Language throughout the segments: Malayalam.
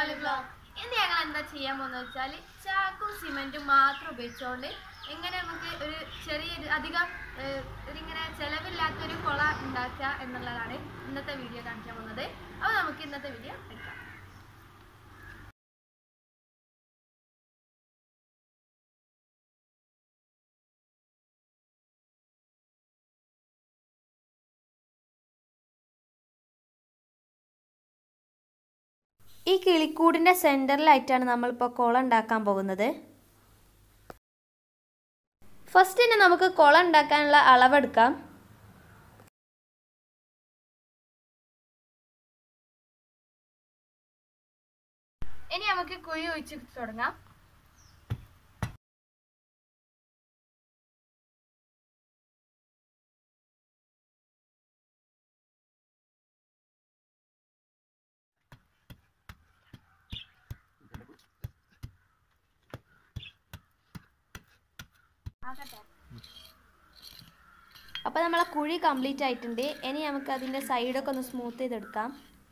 നാലുകളോ ഇന്ന് ഞങ്ങൾ എന്താ ചെയ്യാൻ പോകുന്നത് വെച്ചാൽ ചാക്കും സിമെന്റും മാത്രം ഉപയോഗിച്ചുകൊണ്ട് എങ്ങനെ നമുക്ക് ഒരു ചെറിയൊരു അധികം ഏഹ്, ഒരിങ്ങനെ ചെലവില്ലാത്തൊരു കുള ഉണ്ടാക്കുക എന്നുള്ളതാണ് ഇന്നത്തെ വീഡിയോ കാണിക്കാൻ പോകുന്നത് അപ്പോൾ നമുക്ക് ഇന്നത്തെ വീഡിയോ എടുക്കാം ഈ കിളിക്കൂടിൻ്റെ സെൻറ്ററിലായിട്ടാണ് നമ്മളിപ്പോൾ കുളം ഉണ്ടാക്കാൻ പോകുന്നത് ഫസ്റ്റ് തന്നെ നമുക്ക് കുളം ഉണ്ടാക്കാനുള്ള അളവെടുക്കാം ഇനി നമുക്ക് കുഴി ഒഴിച്ച് തുടങ്ങാം അപ്പോൾ നമ്മളെ കുഴി കംപ്ലീറ്റ് ആയിട്ടുണ്ട് ഇനി നമുക്ക് അതിൻ്റെ സൈഡൊക്കെ ഒന്ന് സ്മൂത്ത് ചെയ്തെടുക്കാം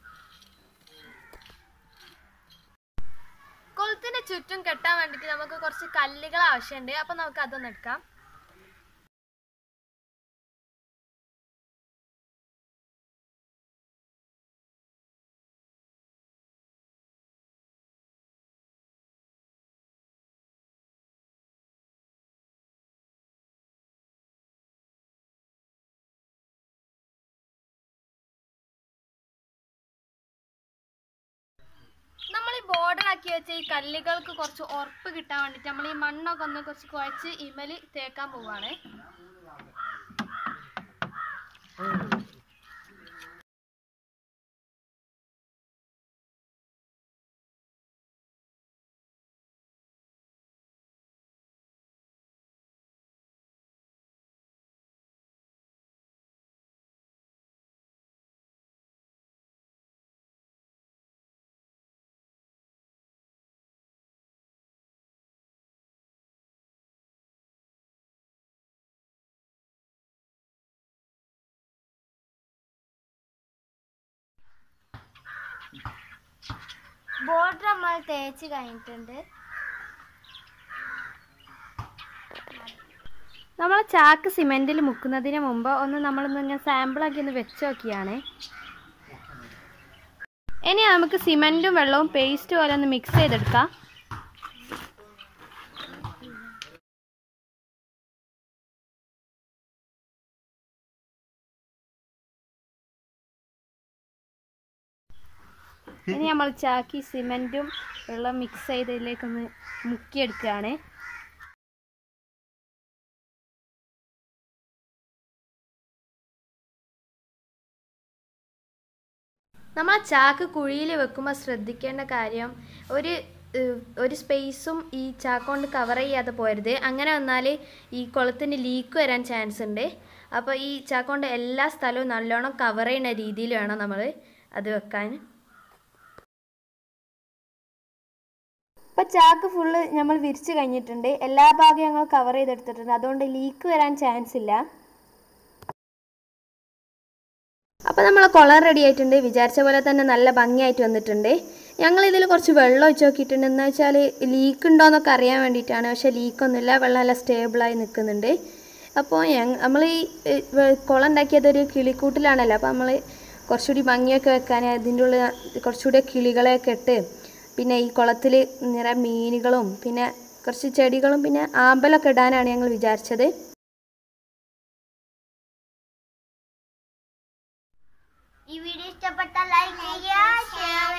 കുളത്തിന് ചുറ്റും കെട്ടാൻ വേണ്ടിയിട്ട് നമുക്ക് കുറച്ച് കല്ലുകൾ ആവശ്യമുണ്ട് അപ്പൊ നമുക്ക് അതൊന്ന് എടുക്കാം നമ്മൾ ഈ ബോർഡർ ആക്കി വെച്ച ഈ കല്ലുകൾക്ക് കുറച്ച് ഉറപ്പ് കിട്ടാൻ വേണ്ടിട്ട് നമ്മൾ ഈ മണ്ണൊക്കെ ഒന്ന് കുറച്ച് കുഴച്ച് ഇമല് തേക്കാൻ പോവാണ് ബോർഡർ നമ്മൾ തേച്ച് കഴിഞ്ഞിട്ടുണ്ട് നമ്മൾ ചാക്ക് സിമെൻറ്റിൽ മുക്കുന്നതിന് മുമ്പ് ഒന്ന് നമ്മളൊന്ന് ഇങ്ങനെ സാമ്പിളാക്കി ഒന്ന് വെച്ച് നോക്കിയാണ് ഇനി നമുക്ക് സിമെൻറ്റും വെള്ളവും പേസ്റ്റ് പോലെ ഒന്ന് മിക്സ് ചെയ്തെടുക്കാം ഇനി നമ്മൾ ചാക്കി സിമെൻറ്റും വെള്ളം മിക്സ് ചെയ്തതിലേക്കൊന്ന് മുക്കിയെടുക്കുകയാണ് നമ്മൾ ആ ചാക്ക് കുഴിയിൽ വെക്കുമ്പോൾ ശ്രദ്ധിക്കേണ്ട കാര്യം ഒരു ഏഹ്, ഒരു സ്പേസും ഈ ചാക്ക് കൊണ്ട് കവർ ചെയ്യാതെ പോരുത് അങ്ങനെ വന്നാൽ ഈ കുളത്തിന് ലീക്ക് വരാൻ ചാൻസ് ഉണ്ട് അപ്പോൾ ഈ ചാക്ക് കൊണ്ട് എല്ലാ സ്ഥലവും നല്ലോണം കവർ ചെയ്യുന്ന രീതിയിൽ വേണം നമ്മൾ അത് വെക്കാൻ ഇപ്പോൾ ചാക്ക് ഫുള്ള് നമ്മൾ വിരിച്ച് കഴിഞ്ഞിട്ടുണ്ട് എല്ലാ ഭാഗവും ഞങ്ങൾ കവർ ചെയ്തെടുത്തിട്ടുണ്ട് അതുകൊണ്ട് ലീക്ക് വരാൻ ചാൻസ് ഇല്ല അപ്പോൾ നമ്മൾ കുളം റെഡി ആയിട്ടുണ്ട് വിചാരിച്ച പോലെ തന്നെ നല്ല ഭംഗിയായിട്ട് വന്നിട്ടുണ്ട് ഞങ്ങൾ ഇതിൽ കുറച്ച് വെള്ളം ഒഴിച്ച് നോക്കിയിട്ടുണ്ട് എന്ന് വെച്ചാൽ ലീക്ക് ഉണ്ടോ എന്നൊക്കെ അറിയാൻ വേണ്ടിയിട്ടാണ് പക്ഷേ ലീക്കൊന്നുമില്ല വെള്ളം നല്ല സ്റ്റേബിളായി നിൽക്കുന്നുണ്ട് അപ്പോൾ ഞങ്ങൾ നമ്മൾ ഈ ഏഹ്, വെ- കുളം ഉണ്ടാക്കിയത് ഒരു കിളിക്കൂട്ടിലാണല്ലോ അപ്പോൾ നമ്മൾ കുറച്ചുകൂടി ഭംഗിയൊക്കെ വെക്കാൻ അതിൻ്റെ ഉള്ളിൽ കുറച്ചുകൂടി കിളികളെയൊക്കെ ഇട്ട് പിന്നെ ഈ കുളത്തിൽ നിറയെ മീനുകളും പിന്നെ കുറച്ച് ചെടികളും പിന്നെ ആമ്പലൊക്കെ ഇടാനാണ് ഞങ്ങൾ വിചാരിച്ചത് ഈ വീഡിയോ ഇഷ്ടപ്പെട്ടാൽ ലൈക്ക് ചെയ്യുക ഷെയർ